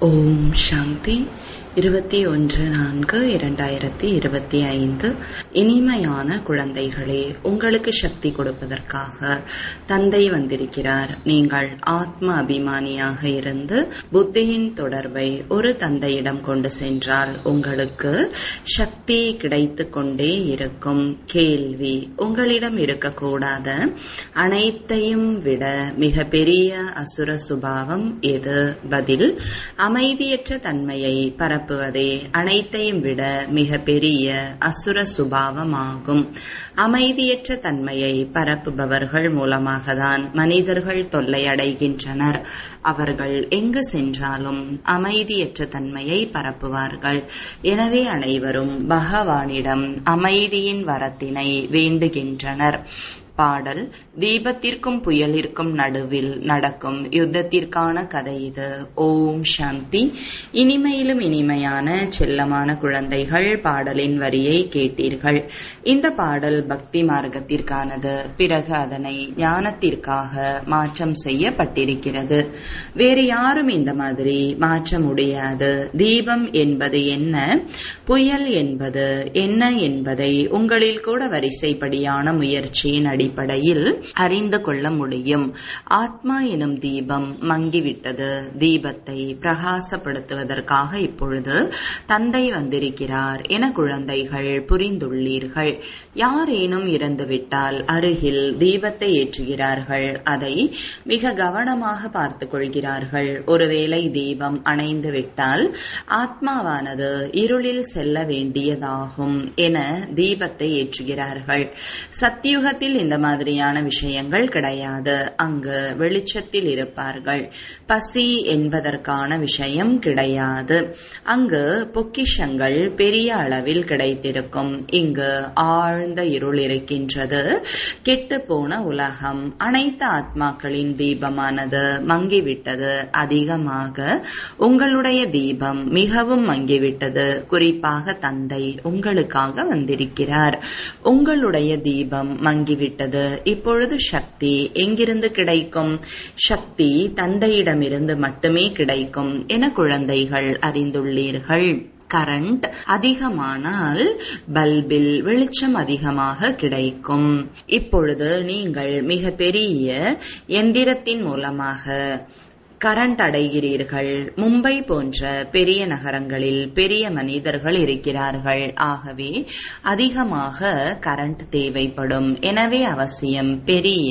ஓம் சாந்தி இருபத்தி ஒன்று நான்கு இரண்டாயிரத்தி இருபத்தி ஐந்து இனிமையான குழந்தைகளே உங்களுக்கு சக்தி கொடுப்பதற்காக தந்தை வந்திருக்கிறார் நீங்கள் ஆத்ம அபிமானியாக இருந்து புத்தியின் தொடர்பை ஒரு தந்தையிடம் கொண்டு சென்றால் உங்களுக்கு சக்தி கிடைத்து கொண்டே இருக்கும் கேள்வி உங்களிடம் இருக்கக்கூடாத அனைத்தையும் விட மிக பெரிய அசுர சுபாவம் எது பதில் அமைதியற்ற தன்மையை பரப்புவதே அனைத்தையும் விட மிக பெரிய அசுர சுபாவமாகும் அமைதியற்ற தன்மையை பரப்புபவர்கள் மூலமாகத்தான் மனிதர்கள் தொல்லையடைகின்றனர் அவர்கள் எங்கு சென்றாலும் அமைதியற்ற தன்மையை பரப்புவார்கள் எனவே அனைவரும் பகவானிடம் அமைதியின் வரத்தினை வேண்டுகின்றனர் பாடல் தீபத்திற்கும் புயலிற்கும் நடுவில் நடக்கும் யுத்தத்திற்கான கதை இது ஓம் சாந்தி இனிமையிலும் இனிமையான செல்லமான குழந்தைகள் பாடலின் வரியை கேட்டீர்கள் இந்த பாடல் பக்தி மார்க்கத்திற்கானது பிறகு அதனை ஞானத்திற்காக மாற்றம் செய்யப்பட்டிருக்கிறது வேறு யாரும் இந்த மாதிரி மாற்ற முடியாது தீபம் என்பது என்ன புயல் என்பது என்ன என்பதை உங்களில் கூட வரிசைப்படியான முயற்சியின் அடிப்படையில் அறிந்து கொள்ள முடியும் ஆத்மா எனும் தீபம் மங்கிவிட்டது தீபத்தை பிரகாசப்படுத்துவதற்காக இப்பொழுது தந்தை வந்திருக்கிறார் என குழந்தைகள் புரிந்துள்ளீர்கள் யாரேனும் இறந்துவிட்டால் அருகில் தீபத்தை ஏற்றுகிறார்கள் அதை மிக கவனமாக பார்த்துக் கொள்கிறார்கள் ஒருவேளை தீபம் அணைந்து விட்டால் ஆத்மாவானது இருளில் செல்ல வேண்டியதாகும் என தீபத்தை ஏற்றுகிறார்கள் சத்தியுகத்தில் இந்த மாதிரியான விஷயங்கள் கிடையாது அங்கு வெளிச்சத்தில் இருப்பார்கள் பசி என்பதற்கான விஷயம் கிடையாது அங்கு பொக்கிஷங்கள் பெரிய அளவில் கிடைத்திருக்கும் இங்கு ஆழ்ந்த இருள் இருக்கின்றது கெட்டு போன உலகம் அனைத்து ஆத்மாக்களின் தீபமானது மங்கிவிட்டது அதிகமாக உங்களுடைய தீபம் மிகவும் மங்கிவிட்டது குறிப்பாக தந்தை உங்களுக்காக வந்திருக்கிறார் உங்களுடைய தீபம் மங்கிவிட்டது இப்பொழுது சக்தி எங்கிருந்து கிடைக்கும் சக்தி தந்தையிடமிருந்து மட்டுமே கிடைக்கும் என குழந்தைகள் அறிந்துள்ளீர்கள் கரண்ட் அதிகமானால் பல்பில் வெளிச்சம் அதிகமாக கிடைக்கும் இப்பொழுது நீங்கள் மிக பெரிய எந்திரத்தின் மூலமாக கரண்ட் அடைகிறீர்கள் மும்பை போன்ற பெரிய நகரங்களில் பெரிய மனிதர்கள் இருக்கிறார்கள் ஆகவே அதிகமாக கரண்ட் தேவைப்படும் எனவே அவசியம் பெரிய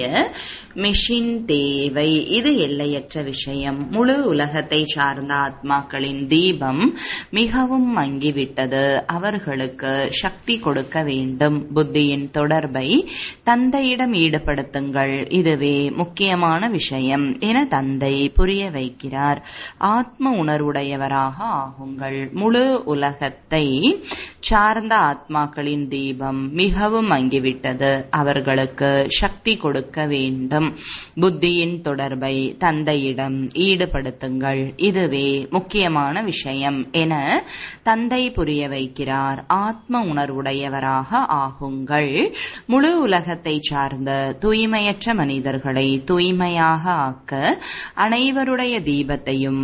மெஷின் தேவை இது எல்லையற்ற விஷயம் முழு உலகத்தை சார்ந்த ஆத்மாக்களின் தீபம் மிகவும் மங்கிவிட்டது அவர்களுக்கு சக்தி கொடுக்க வேண்டும் புத்தியின் தொடர்பை தந்தையிடம் ஈடுபடுத்துங்கள் இதுவே முக்கியமான விஷயம் என தந்தை புரிய புரிய வைக்கிறார் ஆத்ம உணர்வுடையவராக ஆகுங்கள் முழு உலகத்தை சார்ந்த ஆத்மாக்களின் தீபம் மிகவும் மங்கிவிட்டது அவர்களுக்கு சக்தி கொடுக்க வேண்டும் புத்தியின் தொடர்பை தந்தையிடம் ஈடுபடுத்துங்கள் இதுவே முக்கியமான விஷயம் என தந்தை புரிய வைக்கிறார் ஆத்ம உணர்வுடையவராக ஆகுங்கள் முழு உலகத்தை சார்ந்த தூய்மையற்ற மனிதர்களை தூய்மையாக ஆக்க அனைவரும் அவருடைய தீபத்தையும்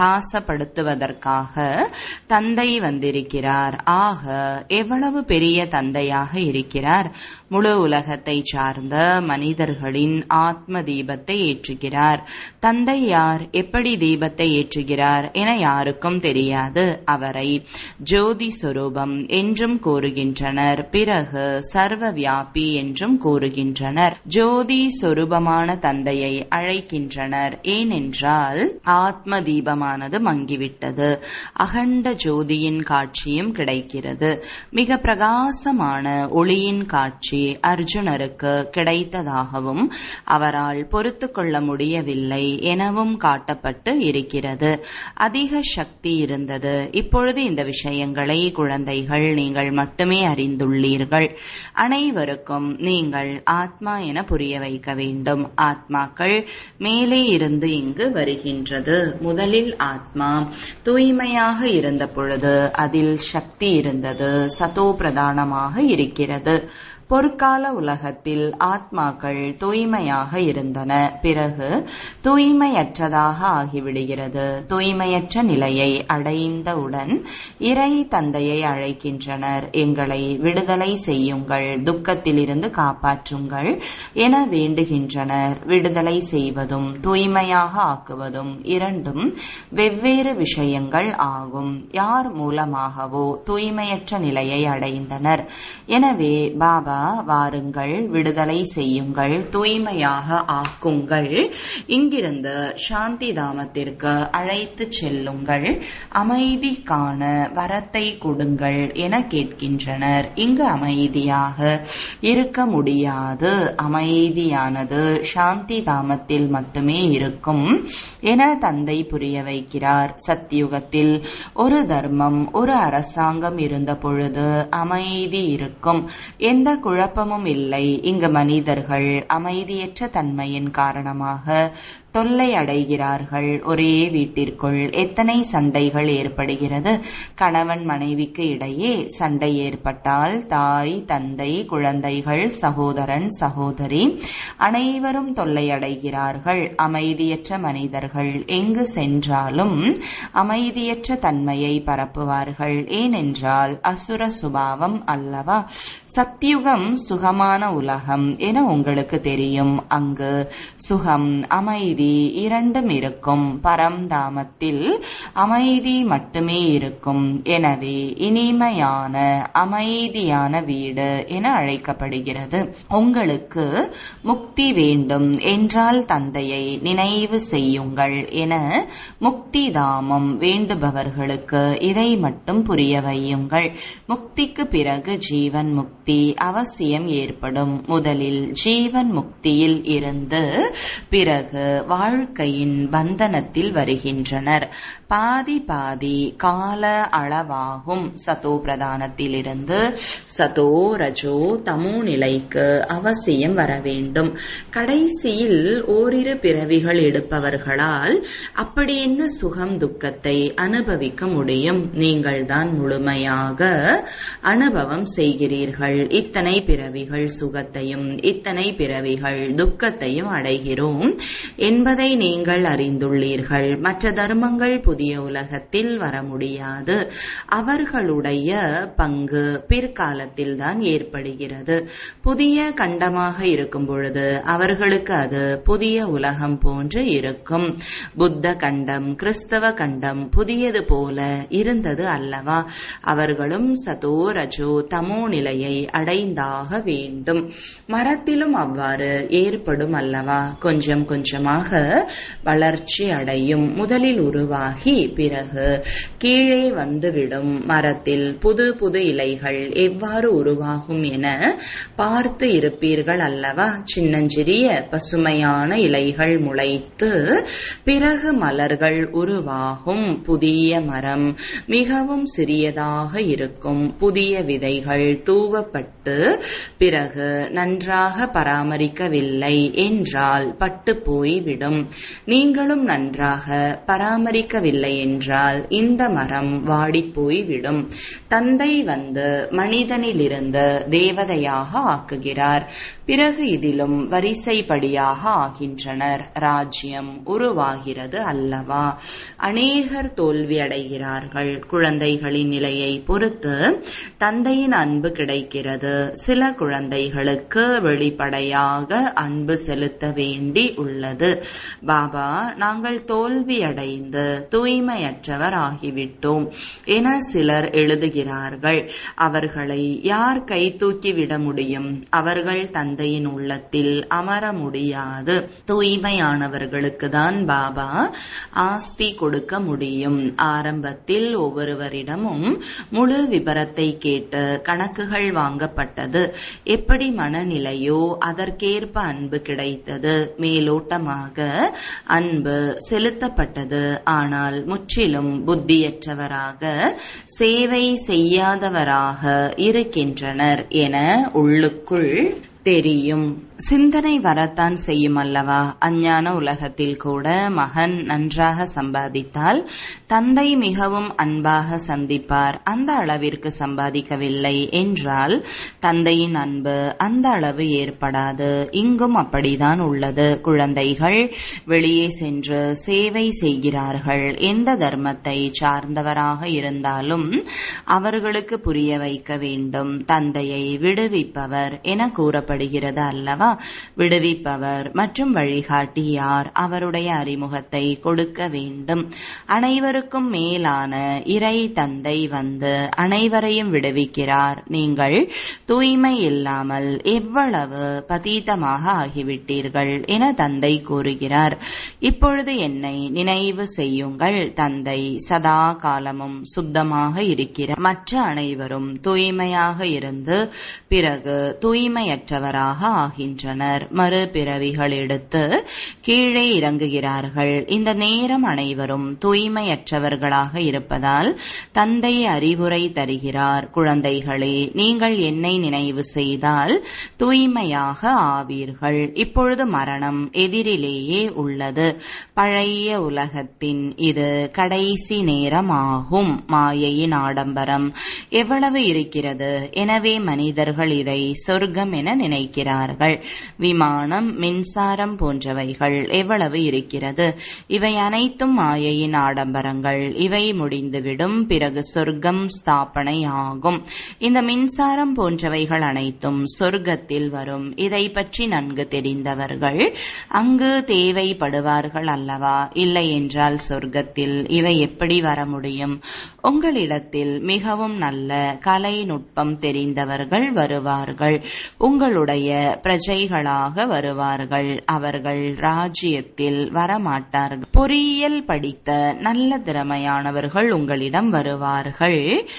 பிரகாசப்படுத்துவதற்காக தந்தை வந்திருக்கிறார் ஆக எவ்வளவு பெரிய தந்தையாக இருக்கிறார் முழு உலகத்தை சார்ந்த மனிதர்களின் ஆத்ம தீபத்தை ஏற்றுகிறார் தந்தை யார் எப்படி தீபத்தை ஏற்றுகிறார் என யாருக்கும் தெரியாது அவரை ஜோதி சொரூபம் என்றும் கூறுகின்றனர் பிறகு சர்வ வியாபி என்றும் கூறுகின்றனர் ஜோதி சொரூபமான தந்தையை அழைக்கின்றனர் ஏனென்றால் என்றால் ஆத்ம தீபமானது மங்கிவிட்டது அகண்ட ஜோதியின் காட்சியும் கிடைக்கிறது மிக பிரகாசமான ஒளியின் காட்சி அர்ஜுனருக்கு கிடைத்ததாகவும் அவரால் பொறுத்து கொள்ள முடியவில்லை எனவும் காட்டப்பட்டு இருக்கிறது அதிக சக்தி இருந்தது இப்பொழுது இந்த விஷயங்களை குழந்தைகள் நீங்கள் மட்டுமே அறிந்துள்ளீர்கள் அனைவருக்கும் நீங்கள் ஆத்மா என புரிய வைக்க வேண்டும் ஆத்மாக்கள் மேலே இருந்து இங்கு வருகின்றது முதலில் ஆத்மா தூய்மையாக இருந்த பொழுது அதில் சக்தி இருந்தது சதோ பிரதானமாக இருக்கிறது பொற்கால உலகத்தில் ஆத்மாக்கள் தூய்மையாக இருந்தன பிறகு தூய்மையற்றதாக ஆகிவிடுகிறது தூய்மையற்ற நிலையை அடைந்தவுடன் இறை தந்தையை அழைக்கின்றனர் எங்களை விடுதலை செய்யுங்கள் துக்கத்திலிருந்து காப்பாற்றுங்கள் என வேண்டுகின்றனர் விடுதலை செய்வதும் தூய்மையாக ஆக்குவதும் இரண்டும் வெவ்வேறு விஷயங்கள் ஆகும் யார் மூலமாகவோ தூய்மையற்ற நிலையை அடைந்தனர் எனவே பாபா வாருங்கள் விடுதலை செய்யுங்கள் தூய்மையாக ஆக்குங்கள் இங்கிருந்து சாந்தி தாமத்திற்கு அழைத்து செல்லுங்கள் அமைதி காண வரத்தை கொடுங்கள் என கேட்கின்றனர் இங்கு அமைதியாக இருக்க முடியாது அமைதியானது சாந்தி தாமத்தில் மட்டுமே இருக்கும் என தந்தை புரிய வைக்கிறார் சத்தியுகத்தில் ஒரு தர்மம் ஒரு அரசாங்கம் இருந்த பொழுது அமைதி இருக்கும் எந்த குழப்பமும் இல்லை இங்கு மனிதர்கள் அமைதியற்ற தன்மையின் காரணமாக தொல்லை அடைகிறார்கள் ஒரே வீட்டிற்குள் எத்தனை சண்டைகள் ஏற்படுகிறது கணவன் மனைவிக்கு இடையே சண்டை ஏற்பட்டால் தாய் தந்தை குழந்தைகள் சகோதரன் சகோதரி அனைவரும் தொல்லை அடைகிறார்கள் அமைதியற்ற மனிதர்கள் எங்கு சென்றாலும் அமைதியற்ற தன்மையை பரப்புவார்கள் ஏனென்றால் அசுர சுபாவம் அல்லவா சத்தியுகம் சுகமான உலகம் என உங்களுக்கு தெரியும் அங்கு சுகம் அமைதி இரண்டும் இருக்கும் பரம்தாமத்தில் அமைதி மட்டுமே இருக்கும் எனவே இனிமையான அமைதியான வீடு என அழைக்கப்படுகிறது உங்களுக்கு முக்தி வேண்டும் என்றால் தந்தையை நினைவு செய்யுங்கள் என முக்தி தாமம் வேண்டுபவர்களுக்கு இதை மட்டும் புரிய வையுங்கள் முக்திக்கு பிறகு ஜீவன் முக்தி அவசியம் ஏற்படும் முதலில் ஜீவன் முக்தியில் இருந்து பிறகு வாழ்க்கையின் பந்தனத்தில் வருகின்றனர் பாதி பாதி கால அளவாகும் சதோ பிரதானத்திலிருந்து சதோ ரஜோ தமோ நிலைக்கு அவசியம் வர வேண்டும் கடைசியில் ஓரிரு பிறவிகள் எடுப்பவர்களால் அப்படி என்ன சுகம் துக்கத்தை அனுபவிக்க முடியும் நீங்கள்தான் முழுமையாக அனுபவம் செய்கிறீர்கள் இத்தனை பிறவிகள் சுகத்தையும் இத்தனை பிறவிகள் துக்கத்தையும் அடைகிறோம் என்பதை நீங்கள் அறிந்துள்ளீர்கள் மற்ற தர்மங்கள் புதிய உலகத்தில் வர முடியாது அவர்களுடைய பங்கு பிற்காலத்தில் தான் ஏற்படுகிறது புதிய கண்டமாக இருக்கும் பொழுது அவர்களுக்கு அது புதிய உலகம் போன்று இருக்கும் புத்த கண்டம் கிறிஸ்தவ கண்டம் புதியது போல இருந்தது அல்லவா அவர்களும் சதோ ரஜோ தமோ நிலையை அடைந்தாக வேண்டும் மரத்திலும் அவ்வாறு ஏற்படும் அல்லவா கொஞ்சம் கொஞ்சமாக வளர்ச்சி அடையும் முதலில் உருவாகி பிறகு கீழே வந்துவிடும் மரத்தில் புது புது இலைகள் எவ்வாறு உருவாகும் என பார்த்து இருப்பீர்கள் அல்லவா சின்னஞ்சிறிய பசுமையான இலைகள் முளைத்து பிறகு மலர்கள் உருவாகும் புதிய மரம் மிகவும் சிறியதாக இருக்கும் புதிய விதைகள் தூவப்பட்டு பிறகு நன்றாக பராமரிக்கவில்லை என்றால் பட்டு போய்விடும் நீங்களும் நன்றாக பராமரிக்கவில்லை என்றால் இந்த மரம் வாடி போய்விடும் தந்தை வந்து மனிதனிலிருந்து தேவதையாக ஆக்குகிறார் பிறகு இதிலும் வரிசைப்படியாக ஆகின்றனர் ராஜ்யம் உருவாகிறது அல்லவா அநேகர் தோல்வி அடைகிறார்கள் குழந்தைகளின் நிலையை பொறுத்து தந்தையின் அன்பு கிடைக்கிறது சில குழந்தைகளுக்கு வெளிப்படையாக அன்பு செலுத்த வேண்டி உள்ளது பாபா நாங்கள் தோல்வியடைந்து தூய்மையற்றவர் ஆகிவிட்டோம் என சிலர் எழுதுகிறார்கள் அவர்களை யார் கை தூக்கி விட முடியும் அவர்கள் தந்தையின் உள்ளத்தில் அமர முடியாது தூய்மையானவர்களுக்கு தான் பாபா ஆஸ்தி கொடுக்க முடியும் ஆரம்பத்தில் ஒவ்வொருவரிடமும் முழு விபரத்தை கேட்டு கணக்குகள் வாங்கப்பட்டது எப்படி மனநிலையோ அதற்கேற்ப அன்பு கிடைத்தது மேலோட்டமாக அன்பு செலுத்தப்பட்டது ஆனால் முற்றிலும் புத்தியற்றவராக சேவை செய்யாதவராக இருக்கின்றனர் என உள்ளுக்குள் தெரியும் சிந்தனை வரத்தான் செய்யும் அல்லவா அஞ்ஞான உலகத்தில் கூட மகன் நன்றாக சம்பாதித்தால் தந்தை மிகவும் அன்பாக சந்திப்பார் அந்த அளவிற்கு சம்பாதிக்கவில்லை என்றால் தந்தையின் அன்பு அந்த அளவு ஏற்படாது இங்கும் அப்படிதான் உள்ளது குழந்தைகள் வெளியே சென்று சேவை செய்கிறார்கள் எந்த தர்மத்தை சார்ந்தவராக இருந்தாலும் அவர்களுக்கு புரிய வைக்க வேண்டும் தந்தையை விடுவிப்பவர் என கூறப்படுகிறது அல்லவா விடுவிப்பவர் மற்றும் வழிகாட்டி யார் அவருடைய அறிமுகத்தை கொடுக்க வேண்டும் அனைவருக்கும் மேலான இறை தந்தை வந்து அனைவரையும் விடுவிக்கிறார் நீங்கள் தூய்மை இல்லாமல் எவ்வளவு பதீதமாக ஆகிவிட்டீர்கள் என தந்தை கூறுகிறார் இப்பொழுது என்னை நினைவு செய்யுங்கள் தந்தை சதா காலமும் சுத்தமாக இருக்கிறார் மற்ற அனைவரும் தூய்மையாக இருந்து பிறகு தூய்மையற்றவராக ஆகின்றனர் மறுபிறவிகள் எடுத்து கீழே இறங்குகிறார்கள் இந்த நேரம் அனைவரும் தூய்மையற்றவர்களாக இருப்பதால் தந்தை அறிவுரை தருகிறார் குழந்தைகளே நீங்கள் என்னை நினைவு செய்தால் தூய்மையாக ஆவீர்கள் இப்பொழுது மரணம் எதிரிலேயே உள்ளது பழைய உலகத்தின் இது கடைசி நேரம் ஆகும் மாயையின் ஆடம்பரம் எவ்வளவு இருக்கிறது எனவே மனிதர்கள் இதை சொர்க்கம் என நினைக்கிறார்கள் விமானம் மின்சாரம் போன்றவைகள் எவ்வளவு இருக்கிறது இவை அனைத்தும் மாயையின் ஆடம்பரங்கள் இவை முடிந்துவிடும் பிறகு சொர்க்கம் ஸ்தாபனை ஆகும் இந்த மின்சாரம் போன்றவைகள் அனைத்தும் சொர்க்கத்தில் வரும் இதை பற்றி நன்கு தெரிந்தவர்கள் அங்கு தேவைப்படுவார்கள் அல்லவா இல்லை என்றால் சொர்க்கத்தில் இவை எப்படி வர முடியும் உங்களிடத்தில் மிகவும் நல்ல கலை நுட்பம் தெரிந்தவர்கள் வருவார்கள் உங்களுடைய பிரஜைகளாக வருவார்கள் அவர்கள் ராஜ்யத்தில் வரமாட்டார்கள் பொறியியல் படித்த நல்ல திறமையானவர்கள் உங்களிடம் வருவார்கள்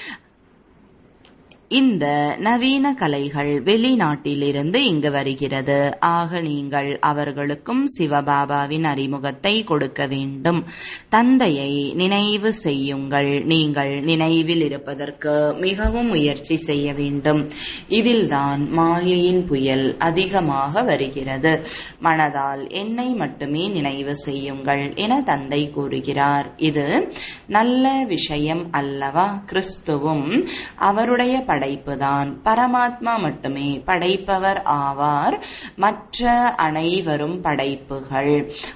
இந்த நவீன கலைகள் வெளிநாட்டிலிருந்து இங்கு வருகிறது ஆக நீங்கள் அவர்களுக்கும் சிவபாபாவின் அறிமுகத்தை கொடுக்க வேண்டும் தந்தையை நினைவு செய்யுங்கள் நீங்கள் நினைவில் இருப்பதற்கு மிகவும் முயற்சி செய்ய வேண்டும் இதில்தான் மாயையின் புயல் அதிகமாக வருகிறது மனதால் என்னை மட்டுமே நினைவு செய்யுங்கள் என தந்தை கூறுகிறார் இது நல்ல விஷயம் அல்லவா கிறிஸ்துவும் அவருடைய படைப்புதான் பரமாத்மா மட்டுமே படைப்பவர் ஆவார் மற்ற அனைவரும் படைப்புகள்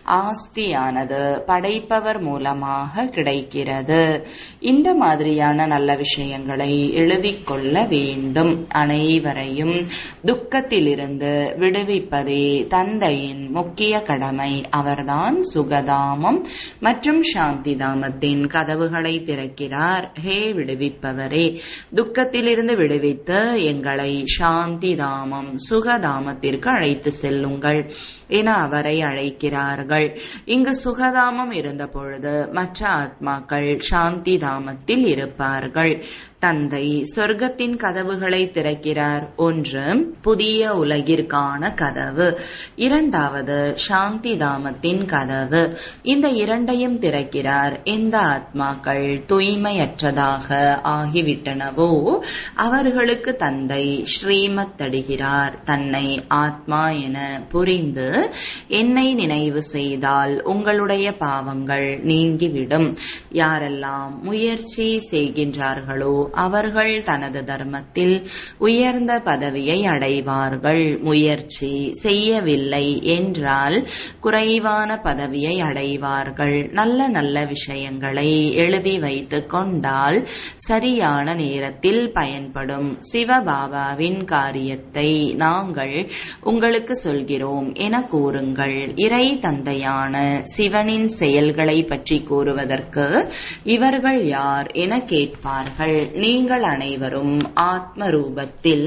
ஆஸ்தியானது படைப்பவர் மூலமாக கிடைக்கிறது இந்த மாதிரியான நல்ல விஷயங்களை எழுதிக் கொள்ள வேண்டும் அனைவரையும் துக்கத்திலிருந்து விடுவிப்பதே தந்தையின் முக்கிய கடமை அவர்தான் சுகதாமம் மற்றும் சாந்தி தாமத்தின் கதவுகளை திறக்கிறார் ஹே விடுவிப்பவரே துக்கத்திலிருந்து விடுவித்து எங்களை சாந்தி தாமம் சுகதாமத்திற்கு அழைத்து செல்லுங்கள் என அவரை அழைக்கிறார்கள் இங்கு சுகதாமம் இருந்த பொழுது மற்ற ஆத்மாக்கள் சாந்தி தாமத்தில் இருப்பார்கள் தந்தை சொர்க்கத்தின் கதவுகளை திறக்கிறார் ஒன்று புதிய உலகிற்கான கதவு இரண்டாவது சாந்தி தாமத்தின் கதவு இந்த இரண்டையும் திறக்கிறார் எந்த ஆத்மாக்கள் தூய்மையற்றதாக ஆகிவிட்டனவோ அவர்களுக்கு தந்தை ஸ்ரீமத் தடுகிறார் தன்னை ஆத்மா என புரிந்து என்னை நினைவு செய்தால் உங்களுடைய பாவங்கள் நீங்கிவிடும் யாரெல்லாம் முயற்சி செய்கின்றார்களோ அவர்கள் தனது தர்மத்தில் உயர்ந்த பதவியை அடைவார்கள் முயற்சி செய்யவில்லை என்றால் குறைவான பதவியை அடைவார்கள் நல்ல நல்ல விஷயங்களை எழுதி வைத்துக் கொண்டால் சரியான நேரத்தில் பயன்படும் சிவபாபாவின் காரியத்தை நாங்கள் உங்களுக்கு சொல்கிறோம் என கூறுங்கள் இறை தந்தையான சிவனின் செயல்களை பற்றி கூறுவதற்கு இவர்கள் யார் என கேட்பார்கள் நீங்கள் அனைவரும் ஆத்ம ரூபத்தில்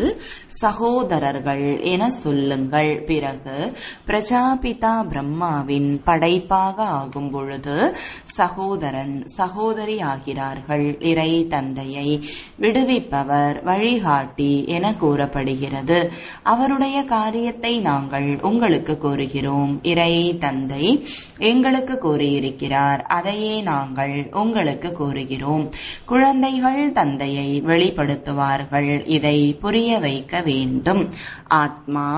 சகோதரர்கள் என சொல்லுங்கள் பிறகு பிரஜாபிதா பிரம்மாவின் படைப்பாக ஆகும் பொழுது சகோதரன் சகோதரி ஆகிறார்கள் இறை தந்தையை விடுவிப்பவர் வழிகாட்டி என கூறப்படுகிறது அவருடைய காரியத்தை நாங்கள் உங்களுக்கு கூறுகிறோம் இறை தந்தை எங்களுக்கு கூறியிருக்கிறார் அதையே நாங்கள் உங்களுக்கு கூறுகிறோம் குழந்தைகள் தந்தையை வெளிப்படுத்துவார்கள் இதை புரிய வைக்க வேண்டும் ஆத்மா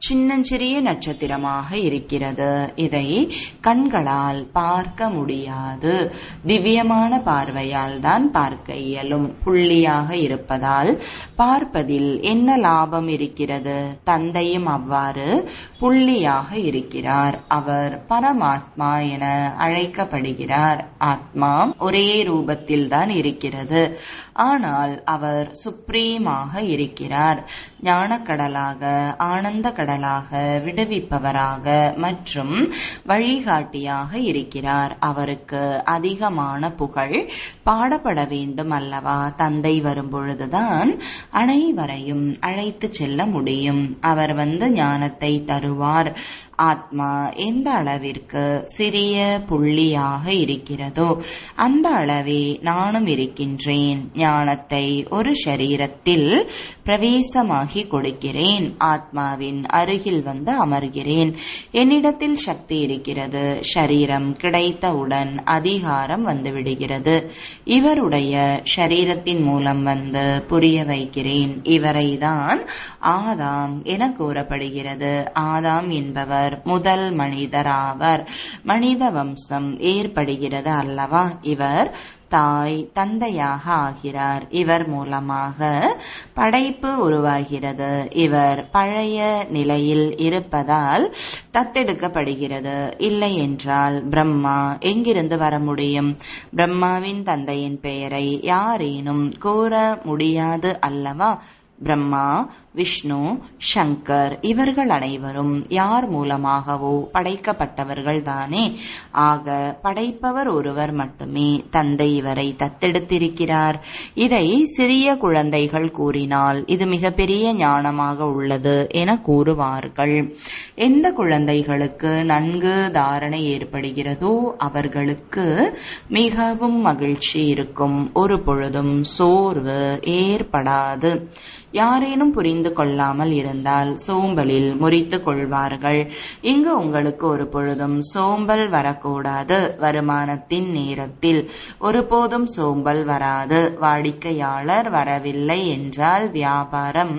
சின்னஞ்சிறிய நட்சத்திரமாக இருக்கிறது இதை கண்களால் பார்க்க முடியாது திவ்யமான பார்வையால் தான் பார்க்க இயலும் புள்ளியாக இருப்பதால் பார்ப்பதில் என்ன லாபம் இருக்கிறது தந்தையும் அவ்வாறு புள்ளியாக இருக்கிறார் அவர் பரமாத்மா என அழைக்கப்படுகிறார் ஆத்மா ஒரே ரூபத்தில் தான் இருக்கிறது ஆனால் அவர் சுப்ரீமாக இருக்கிறார் ஞானக்கடலாக ஆனந்த கடலாக விடுவிப்பவராக மற்றும் வழிகாட்டியாக இருக்கிறார் அவருக்கு அதிகமான புகழ் பாடப்பட வேண்டும் அல்லவா தந்தை வரும்பொழுதுதான் அனைவரையும் அழைத்து செல்ல முடியும் அவர் வந்து ஞானத்தை தருவார் ஆத்மா எந்த அளவிற்கு சிறிய புள்ளியாக இருக்கிறதோ அந்த அளவே நானும் இருக்கின்றேன் ஞானத்தை ஒரு சரீரத்தில் பிரவேசமாகி கொடுக்கிறேன் ஆத்மாவின் அருகில் வந்து அமர்கிறேன் என்னிடத்தில் சக்தி இருக்கிறது ஷரீரம் கிடைத்தவுடன் அதிகாரம் வந்துவிடுகிறது இவருடைய ஷரீரத்தின் மூலம் வந்து புரிய வைக்கிறேன் இவரைதான் ஆதாம் என கூறப்படுகிறது ஆதாம் என்பவர் முதல் மனிதராவர் மனித வம்சம் ஏற்படுகிறது அல்லவா இவர் தாய் தந்தையாக ஆகிறார் இவர் மூலமாக படைப்பு உருவாகிறது இவர் பழைய நிலையில் இருப்பதால் தத்தெடுக்கப்படுகிறது இல்லை என்றால் பிரம்மா எங்கிருந்து வர முடியும் பிரம்மாவின் தந்தையின் பெயரை யாரேனும் கூற முடியாது அல்லவா பிரம்மா விஷ்ணு சங்கர் இவர்கள் அனைவரும் யார் மூலமாகவோ படைக்கப்பட்டவர்கள் தானே ஆக படைப்பவர் ஒருவர் மட்டுமே தந்தை இவரை தத்தெடுத்திருக்கிறார் இதை சிறிய குழந்தைகள் கூறினால் இது மிகப்பெரிய ஞானமாக உள்ளது என கூறுவார்கள் எந்த குழந்தைகளுக்கு நன்கு தாரணை ஏற்படுகிறதோ அவர்களுக்கு மிகவும் மகிழ்ச்சி இருக்கும் ஒரு பொழுதும் சோர்வு ஏற்படாது யாரேனும் புரிந்து கொள்ளாமல் இருந்தால் சோம்பலில் முறித்து கொள்வார்கள் இங்கு உங்களுக்கு ஒரு பொழுதும் சோம்பல் வரக்கூடாது வருமானத்தின் நேரத்தில் ஒருபோதும் சோம்பல் வராது வாடிக்கையாளர் வரவில்லை என்றால் வியாபாரம்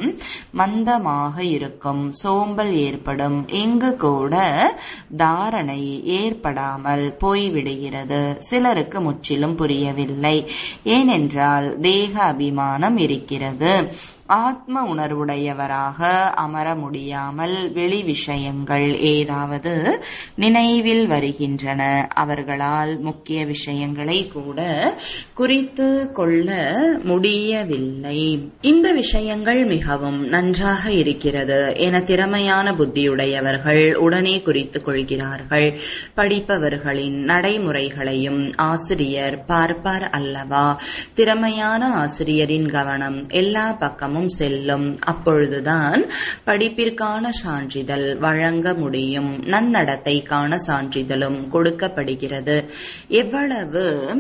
மந்தமாக இருக்கும் சோம்பல் ஏற்படும் இங்கு கூட தாரணை ஏற்படாமல் போய்விடுகிறது சிலருக்கு முற்றிலும் புரியவில்லை ஏனென்றால் தேக அபிமானம் இருக்கிறது ஆத்ம உணர்வுடையவராக அமர முடியாமல் வெளி விஷயங்கள் ஏதாவது நினைவில் வருகின்றன அவர்களால் முக்கிய விஷயங்களை கூட குறித்து கொள்ள முடியவில்லை இந்த விஷயங்கள் மிகவும் நன்றாக இருக்கிறது என திறமையான புத்தியுடையவர்கள் உடனே குறித்துக் கொள்கிறார்கள் படிப்பவர்களின் நடைமுறைகளையும் ஆசிரியர் பார்ப்பார் அல்லவா திறமையான ஆசிரியரின் கவனம் எல்லா பக்கமும் பக்கமும் செல்லும் அப்பொழுதுதான் படிப்பிற்கான சான்றிதழ் வழங்க முடியும் நன்னடத்தைக்கான சான்றிதழும் கொடுக்கப்படுகிறது எவ்வளவு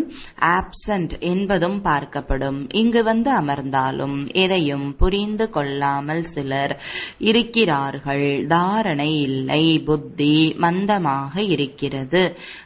ஆப்சண்ட் என்பதும் பார்க்கப்படும் இங்கு வந்து அமர்ந்தாலும் எதையும் புரிந்து கொள்ளாமல் சிலர் இருக்கிறார்கள் தாரணை இல்லை புத்தி மந்தமாக இருக்கிறது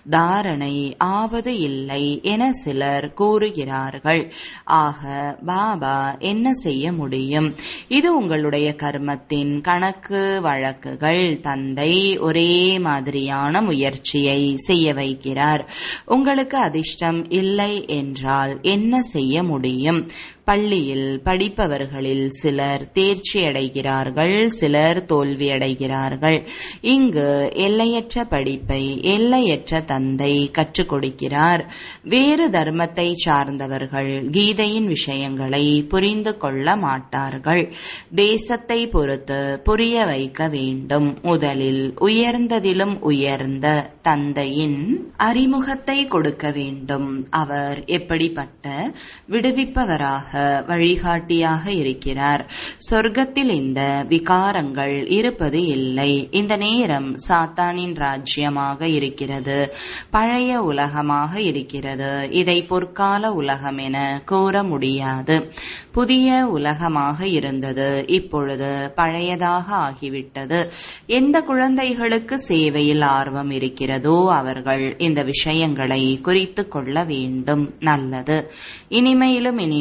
தாரணை ஆவது இல்லை என சிலர் கூறுகிறார்கள் ஆக பாபா என்ன செய்ய முடியும் முடியும் இது உங்களுடைய கர்மத்தின் கணக்கு வழக்குகள் தந்தை ஒரே மாதிரியான முயற்சியை செய்ய வைக்கிறார் உங்களுக்கு அதிர்ஷ்டம் இல்லை என்றால் என்ன செய்ய முடியும் பள்ளியில் படிப்பவர்களில் சிலர் தேர்ச்சி அடைகிறார்கள் சிலர் தோல்வி அடைகிறார்கள் இங்கு எல்லையற்ற படிப்பை எல்லையற்ற தந்தை கற்றுக் கொடுக்கிறார் வேறு தர்மத்தை சார்ந்தவர்கள் கீதையின் விஷயங்களை புரிந்து கொள்ள மாட்டார்கள் தேசத்தை பொறுத்து புரிய வைக்க வேண்டும் முதலில் உயர்ந்ததிலும் உயர்ந்த தந்தையின் அறிமுகத்தை கொடுக்க வேண்டும் அவர் எப்படிப்பட்ட விடுவிப்பவராக வழிகாட்டியாக இருக்கிறார் சொர்க்கத்தில் இந்த விகாரங்கள் இருப்பது இல்லை இந்த நேரம் சாத்தானின் ராஜ்யமாக இருக்கிறது பழைய உலகமாக இருக்கிறது இதை பொற்கால உலகம் என கூற முடியாது புதிய உலகமாக இருந்தது இப்பொழுது பழையதாக ஆகிவிட்டது எந்த குழந்தைகளுக்கு சேவையில் ஆர்வம் இருக்கிறதோ அவர்கள் இந்த விஷயங்களை குறித்து கொள்ள வேண்டும் நல்லது இனிமையிலும் இனிமையான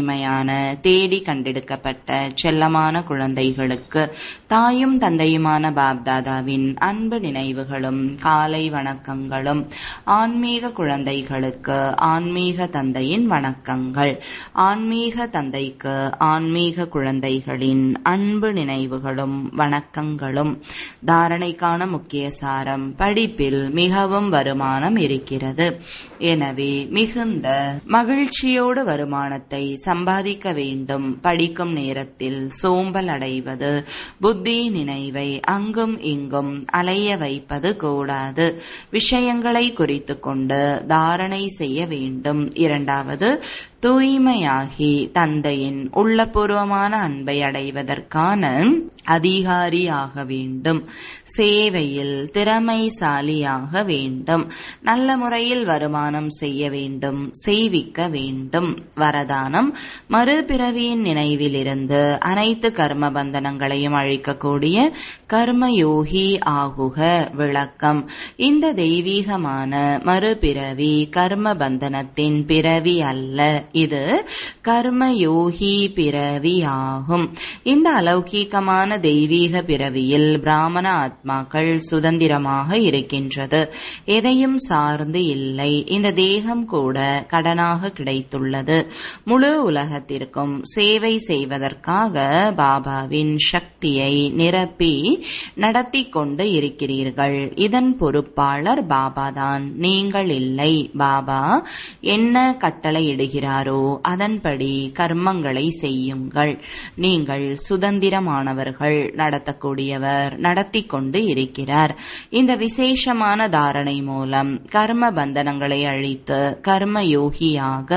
தேடி கண்டெடுக்கப்பட்ட செல்லமான குழந்தைகளுக்கு தாயும் தந்தையுமான பாப்தாதாவின் அன்பு நினைவுகளும் காலை வணக்கங்களும் ஆன்மீக குழந்தைகளுக்கு ஆன்மீக தந்தையின் வணக்கங்கள் ஆன்மீக தந்தைக்கு ஆன்மீக குழந்தைகளின் அன்பு நினைவுகளும் வணக்கங்களும் தாரணைக்கான முக்கிய சாரம் படிப்பில் மிகவும் வருமானம் இருக்கிறது எனவே மிகுந்த மகிழ்ச்சியோடு வருமானத்தை சம்பாதிக்க வேண்டும் படிக்கும் நேரத்தில் சோம்பல் அடைவது புத்தி நினைவை அங்கும் இங்கும் அலைய வைப்பது கூடாது விஷயங்களை குறித்து கொண்டு தாரணை செய்ய வேண்டும் இரண்டாவது தூய்மையாகி தந்தையின் உள்ளபூர்வமான அன்பை அடைவதற்கான அதிகாரியாக வேண்டும் சேவையில் திறமைசாலியாக வேண்டும் நல்ல முறையில் வருமானம் செய்ய வேண்டும் செய்விக்க வேண்டும் வரதானம் மறுபிறவியின் நினைவிலிருந்து அனைத்து கர்ம பந்தனங்களையும் அழிக்கக்கூடிய கர்மயோகி ஆகுக விளக்கம் இந்த தெய்வீகமான மறுபிறவி கர்ம பந்தனத்தின் பிறவி அல்ல இது கர்மயோகி பிறவி ஆகும் இந்த அலௌகீகமான தெய்வீக பிறவியில் பிராமண ஆத்மாக்கள் சுதந்திரமாக இருக்கின்றது எதையும் சார்ந்து இல்லை இந்த தேகம் கூட கடனாக கிடைத்துள்ளது முழு உலகத்திற்கும் சேவை செய்வதற்காக பாபாவின் சக்தியை நிரப்பி நடத்தி கொண்டு இருக்கிறீர்கள் இதன் பொறுப்பாளர் பாபாதான் நீங்கள் இல்லை பாபா என்ன கட்டளையிடுகிறாரோ அதன்படி கர்மங்களை செய்யுங்கள் நீங்கள் சுதந்திரமானவர்கள் நடத்தக்கூடியவர் நடத்தி கொண்டு இருக்கிறார் இந்த விசேஷமான தாரணை மூலம் கர்ம பந்தனங்களை அழித்து கர்ம யோகியாக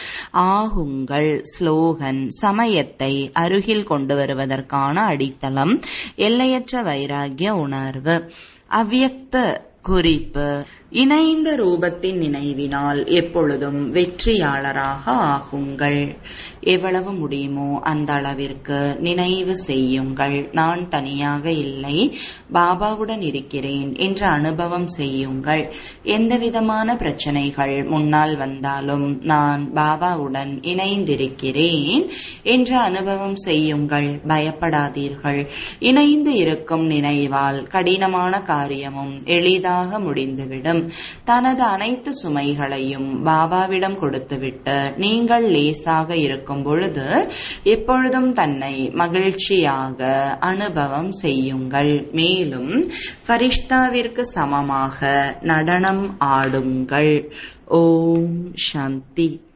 ஆகுங்கள் ஸ்லோகன் சமயத்தை அருகில் கொண்டு வருவதற்கான அடித்தளம் எல்லையற்ற வைராகிய உணர்வு அவ்யக்த குறிப்பு இணைந்த ரூபத்தின் நினைவினால் எப்பொழுதும் வெற்றியாளராக ஆகுங்கள் எவ்வளவு முடியுமோ அந்த அளவிற்கு நினைவு செய்யுங்கள் நான் தனியாக இல்லை பாபாவுடன் இருக்கிறேன் என்ற அனுபவம் செய்யுங்கள் எந்த விதமான பிரச்சனைகள் முன்னால் வந்தாலும் நான் பாபாவுடன் இணைந்திருக்கிறேன் என்ற அனுபவம் செய்யுங்கள் பயப்படாதீர்கள் இணைந்து இருக்கும் நினைவால் கடினமான காரியமும் எளிதாக முடிந்துவிடும் தனது அனைத்து சுமைகளையும் பாபாவிடம் கொடுத்துவிட்டு நீங்கள் லேசாக இருக்கும் பொழுது எப்பொழுதும் தன்னை மகிழ்ச்சியாக அனுபவம் செய்யுங்கள் மேலும் ஃபரிஷ்தாவிற்கு சமமாக நடனம் ஆடுங்கள் ஓம் சாந்தி